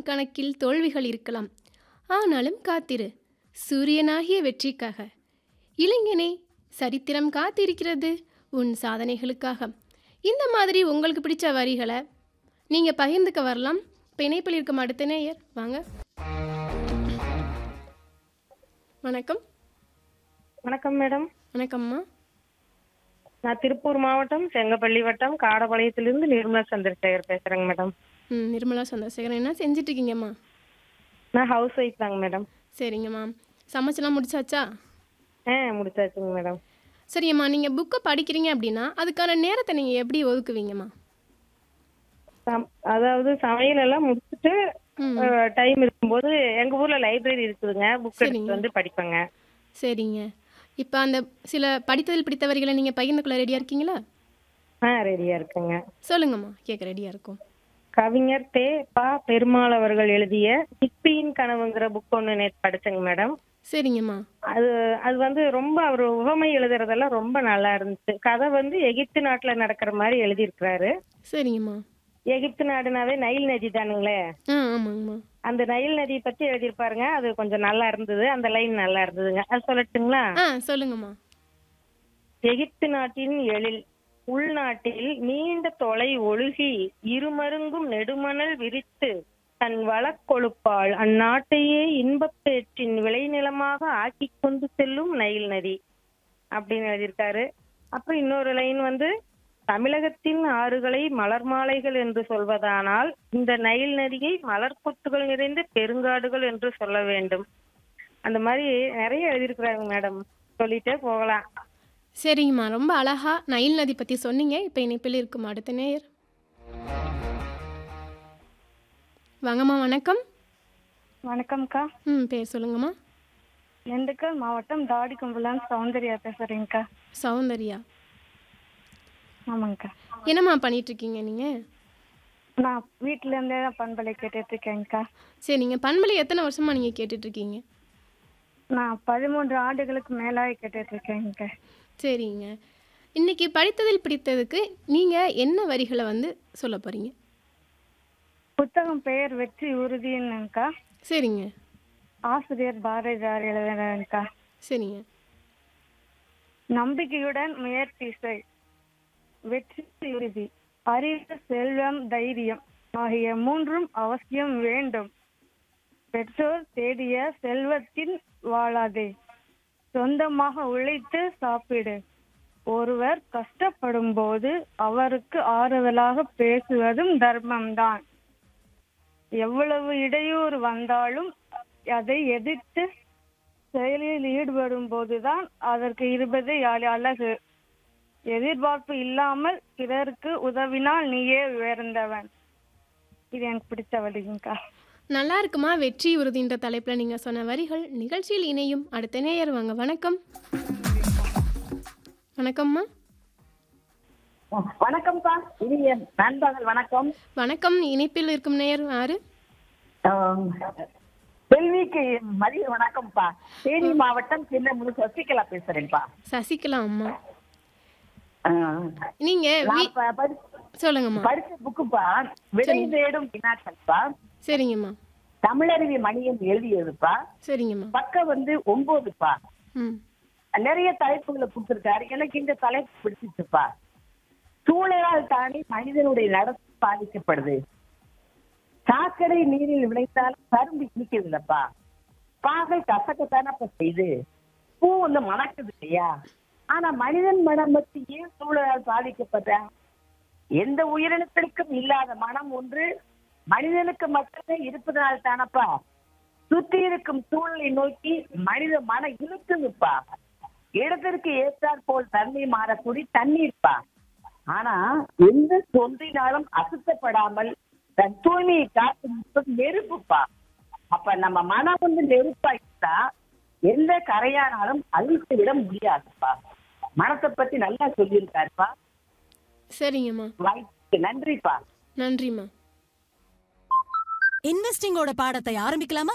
கணக்கில் தோல்விகள் இருக்கலாம் ஆனாலும் காத்திரு சூரியனாகிய வெற்றிக்காக இளைஞனே சரித்திரம் காத்திருக்கிறது உன் சாதனைகளுக்காக இந்த மாதிரி உங்களுக்கு பிடிச்ச வரிகளை நீங்கள் பகிர்ந்துக்க வரலாம் இப்போ இணைப்பில் இருக்கும் அடுத்த நேயர் வாங்க வணக்கம் வணக்கம் மேடம் வணக்கம்மா நான் திருப்பூர் மாவட்டம் செங்கப்பள்ளி வட்டம் காடபாளையத்திலிருந்து நிர்மலா சந்திரசேகர் பேசுறேங்க மேடம் ம் நிர்மலா சந்திரசேகரன் என்ன செஞ்சுட்டு இருக்கீங்கம்மா நான் ஹவுஸ் ஒய்ஃப் தாங்க மேடம் சரிங்கம்மா சமைச்செல்லாம் முடிச்சாச்சா ஆ முடிச்சாச்சுங்க மேடம் சரியம்மா நீங்கள் புக்கை படிக்கிறீங்க அப்படின்னா அதுக்கான நேரத்தை நீங்கள் எப்படி ஒதுக்குவீங்கம்மா சம்- அதாவது சமையல் எல்லாம் முடிச்சுட்டு ம் டைம் இருக்கும்போது எங்க ஊர்ல லைப்ரரி இருக்குதுங்க புக் சரிங்க. எடுத்து வந்து படிப்பேங்க சரிங்க இப்போ அந்த சில படித்ததில் பிடித்த வரிகளை நீங்கள் பகிர்ந்துக்குள்ள ரெடியாக இருக்கீங்களா ஆ ரெடியா இருக்குங்க சொல்லுங்கம்மா கேட்க ரெடியாக இருக்கும் கவிஞர் தே பா பெருமாள் அவர்கள் எழுதிய சிப்பியின் கனவுங்கிற புக் ஒன்று நேற்று படிச்சேங்க மேடம் சரிங்கம்மா அது அது வந்து ரொம்ப அவர் உவமை எழுதுறதெல்லாம் ரொம்ப நல்லா இருந்துச்சு கதை வந்து எகிப்து நாட்டுல நடக்கிற மாதிரி எழுதியிருக்கிறாரு சரிங்கம்மா எகிப்து நாடுனாவே நைல் நதி தானுங்களே ஆ ஆமாங்கம்மா அந்த நைல் நதியை பத்தி எழுதியிருப்பாருங்க அது கொஞ்சம் நல்லா இருந்தது அந்த லைன் நல்லா இருந்ததுங்க அது சொல்லட்டுங்களா ஆ சொல்லுங்கம்மா எகிப்து நாட்டின் எழில் உள்நாட்டில் நீண்ட தொலை ஒழுகி இருமருங்கும் நெடுமணல் விரித்து தன் வளக்கொழுப்பால் அந்நாட்டையே இன்பப்பேற்றின் விளைநிலமாக ஆக்கி கொண்டு செல்லும் நைல் நதி அப்படின்னு எழுதியிருக்காரு அப்புறம் இன்னொரு லைன் வந்து தமிழகத்தின் ஆறுகளை மலர் மாலைகள் என்று சொல்வதானால் இந்த நைல் நதியை மலர் கொத்துகள் நிறைந்த பெருங்காடுகள் என்று சொல்ல வேண்டும் அந்த மாதிரி நிறைய எழுதியிருக்கிறாங்க மேடம் சொல்லிட்டே போகலாம் சரிங்கம்மா ரொம்ப அழகா நைல் நதி பற்றி சொன்னீங்க இப்போ இணைப்பில் இருக்கும் அடுத்த நேயர் வாங்கம்மா வணக்கம் வணக்கம்க்கா ம் பேர் சொல்லுங்கம்மா திண்டுக்கல் மாவட்டம் தாடிக்கும்புலான் சௌந்தர்யா பேசுறேங்க்கா சௌந்தர்யா ஆமாங்கக்கா என்னம்மா பண்ணிட்டு இருக்கீங்க நீங்கள் நான் வீட்ல இருந்தே தான் பண்பலை கேட்டுட்டு இருக்கேங்க்கா சரி நீங்கள் பண்பலை எத்தனை வருஷமா நீங்கள் கேட்டுட்ருக்கீங்க நான் பதிமூன்று ஆண்டுகளுக்கு மேலாக கேட்டுட்டு இருக்கேங்க்கா சரிங்க இன்னைக்கு படித்ததில் பிடித்ததுக்கு நீங்கள் என்ன வரிகளை வந்து சொல்ல போகிறீங்க புத்தகம் பெயர் வெற்றி உறுதின்னுங்கக்கா சரிங்க ஆசிரியர் பாரதியார் எழுதுறேங்க்கா சரிங்க நம்பிக்கையுடன் முயற்சி செய் வெற்றி உறுதி அறிவு செல்வம் தைரியம் ஆகிய மூன்றும் அவசியம் வேண்டும் பெற்றோர் தேடிய செல்வத்தின் வாழாதே சொந்தமாக உழைத்து சாப்பிடு ஒருவர் கஷ்டப்படும் போது அவருக்கு ஆறுதலாக பேசுவதும் தர்மம்தான் எவ்வளவு இடையூறு வந்தாலும் அதை எதிர்த்து செயலில் ஈடுபடும் போதுதான் அதற்கு இருப்பது அழ- அழகு எதிர்பார்ப்பு இல்லாமல் பிறருக்கு உதவினால் நீயே உயர்ந்தவன் இது எனக்கு பிடிச்ச வழிங்கக்கா நல்லா இருக்குமா வெற்றி உறுதின்ற தலைப்பில் நீங்கள் சொன்ன வரிகள் நிகழ்ச்சியில் இணையும் அடுத்த நேயர் வாங்க வணக்கம் வணக்கம்மா வணக்கம்ப்பா இனிய நண்பர்கள் வணக்கம் வணக்கம் இணைப்பில் இருக்கும் நேயர் யாரு ஆம், செல்விக்கு மதிய வணக்கம்ப்பா தேனி மாவட்டம் சின்ன சசிகலா பேசுறேன்ப்பா சசிகலா அம்மா ஆ, நீங்கள் நான் வீ ப- படி- சொல்லுங்கம்மா படிச்ச புக்குப்பா விடை தேடும் வினாக்கள்ப்பா சரிங்கம்மா தமிழருவி மணியன் எழுதியதுப்பா சரிங்கம்மா பக்கம் வந்து ஒன்பதுப்பா ம் நிறைய தலைப்புகளை கொடுத்திருக்காரு எனக்கு இந்த தலைப்பு பிடிச்சிச்சுப்பா சூழலால் தானே மனிதனுடைய நடத்தை பாதிக்கப்படுது சாக்கடை நீரில் விளைந்தாலும் கரும்பு இனிக்குது இல்லப்பா பாகல் கசக்கத்தானப்ப செய்து பூ வந்து மணக்குது இல்லையா ஆனா மனிதன் மனம் மட்டும் ஏன் சூழலால் பாதிக்கப்படுற எந்த உயிரினத்திற்கும் இல்லாத மனம் ஒன்று மனிதனுக்கு மட்டுமே இருப்பதனால் தானப்பா சுத்தி இருக்கும் சூழலை நோக்கி மனித மனம் இழுக்குதுப்பா இடத்திற்கு ஏற்றாற் போல் தண்ணீர் மாறக்கூடிய தண்ணீர்ப்பா ஆனா எந்த தொன்றினாலும் அசுத்தப்படாமல் தன் தூய்மையை காத்து நிற்பது நெருப்புப்பா அப்ப நம்ம மனம் வந்து நெருப்பா இருந்தா எந்த கரையானாலும் அழித்து விட முடியாதுப்பா மனத்தை பத்தி நல்லா சொல்லியிருக்காருப்பா சரிங்கம்மா வாய்ப்புக்கு நன்றிப்பா நன்றிம்மா இன்வெஸ்டிங்கோட பாடத்தை ஆரம்பிக்கலாமா